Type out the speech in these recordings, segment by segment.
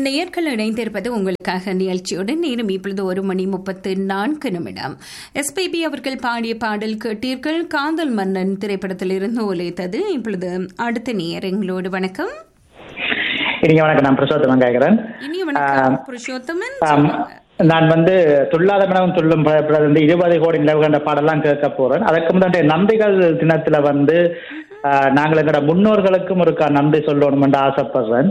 நேயர்கள் இணைந்திருப்பது உங்களுக்காக நிகழ்ச்சியுடன் நேரம் இப்பொழுது ஒரு மணி முப்பத்து நான்கு நிமிடம் எஸ்பிபி அவர்கள் பாடிய பாடல் கேட்டீர்கள் காதல் மன்னன் திரைப்படத்தில் இருந்து ஒலித்தது இப்பொழுது அடுத்த நேயர் எங்களோடு வணக்கம் இனிய வணக்கம் நான் பிரசோத்தமன் கேட்கிறேன் இனிய வணக்கம் புருஷோத்தமன் ஆம், நான் வந்து துள்ளாத மனம் துள்ளும் படத்துல வந்து இருபது கோடி நிலவு கண்ட பாடலாம் கேட்க போறேன் அதற்கு முன்னாடி நன்றிகள் தினத்துல வந்து ஆ, நாங்கள் எங்களோட முன்னோர்களுக்கும் ஒரு க- நன்றி சொல்லணும் என்று ஆசைப்படுறேன்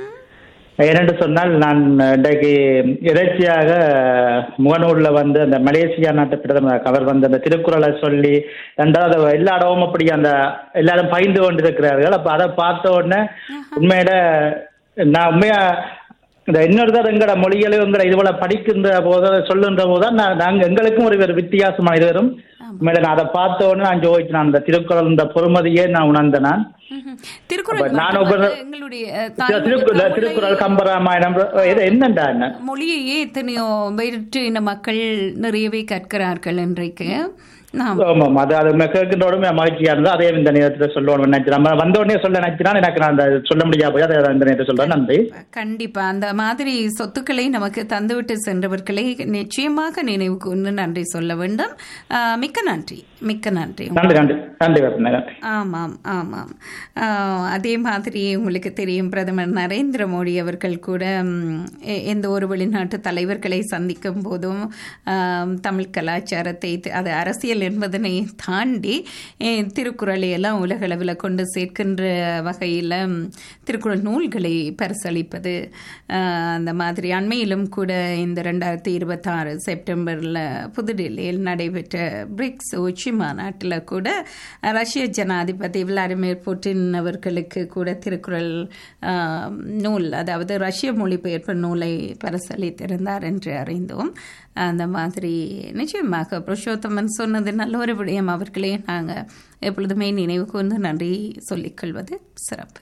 ஏனென்று சொன்னால் நான் இன்றைக்கு எதேச்சியாக முகநூலில் வந்து அந்த மலேசியா நாட்டு பிரதமர் அவர் வந்து அந்த திருக்குறளை சொல்லி ரெண்டாவது எல்லா இடமும் அப்படி அந்த எல்லாரும் பயின்று கொண்டிருக்கிறார்கள் அப்போ அதை பார்த்த உடனே உண்மையில நான் உண்மையா இந்த இன்னொரு தடவை எங்களோட மொழிகளும் எங்களை இதுபோல படிக்கின்ற போது சொல்லுன்ற போது தான் நான் நாங்கள் எங்களுக்கும் ஒரு ஒரு வித்தியாசமான இது வரும் உண்மையில நான் அதை பார்த்த உடனே நான் ஜோதிச்சு நான் அந்த திருக்குறள் இந்த பொறுமதியே நான் உணர்ந்தேன் நான் ம்ஹும். திருக்குறள் அப்ப நான் மட்டுமல்ல, ஒவ்வொரு- எங்களுடைய திரு- திருக்குறள் தாய்மொழி திருக்குறள் கம்பராமாயணம் இது என்னண்டா என்ன மொழியையே எத்தனையோ வேற்று இன மக்கள் நிறையவே கற்கிறார்கள் இன்றைக்கு நாம் ஆமாம் அது அது ம- கேட்கின்ற உடனே மகிழ்ச்சியா இருந்தது அதே இந்த நேரத்தில் சொல்லணும் நினைச்சு நம்ம வந்த உடனே சொல்ல நினைச்சினா எனக்கு நான் அந்த சொல்ல முடியாது போய் அதை இந்த நேரத்தில் சொல்றேன் நன்றி கண்டிப்பா அந்த மாதிரி சொத்துக்களை நமக்கு தந்துவிட்டு சென்றவர்களை நிச்சயமாக நினைவு கூர்ந்து நன்றி சொல்ல வேண்டும் ஆஹ் மிக்க நன்றி மிக்க நன்றி நன்றி நன்றி நன்றி வர்ணா, நன்றி ஆமாம் ஆமாம் ஆஹ் அதே மாதிரி உங்களுக்கு தெரியும் பிரதமர் நரேந்திர மோடி அவர்கள் கூட ம், எ- எந்த ஒரு வெளிநாட்டு தலைவர்களை சந்திக்கும் போதும் ஆம், தமிழ் கலாச்சாரத்தை தி- அது அரசியல் என்பதனை தாண்டி எ, திருக்குறளை எல்லாம் உலகளவில் கொண்டு சேர்க்கின்ற வகையில் ம், திருக்குறள் நூல்களை பரிசளிப்பது ஆஹ், அந்த மாதிரி அண்மையிலும் கூட இந்த ரெண்டாயிரத்தி இருபத்தாறு செப்டம்பரில் புதுடெல்லியில் நடைபெற்ற பிரிக்ஸ் உச்சி மாநாட்டில் கூட ரஷ்ய ஜனாதிபதி விளாடிமிர் புட்டின் அவர்களுக்கு கூட திருக்குறள் ஆஹ், நூல் அதாவது ரஷ்ய மொழிபெயர்ப்பு நூலை பரிசளித்திருந்தார் என்று அறிந்தோம் அந்த மாதிரி நிச்சயமாக புருஷோத்தமன் சொன்னது நல்ல ஒரு விடயம் அவர்களே நாங்கள் எப்பொழுதுமே நினைவு கூர்ந்து நன்றி சொல்லிக்கொள்வது சிறப்பு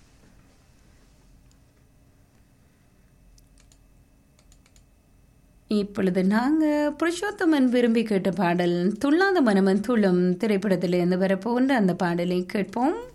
இப்பொழுது நாங்கள் புருஷோத்தமன் விரும்பி கேட்ட பாடல் துள்ளாத மனமன் துள்ளும் திரைப்படத்திலிருந்து வரப்போன்ற அந்த பாடலை கேட்போம்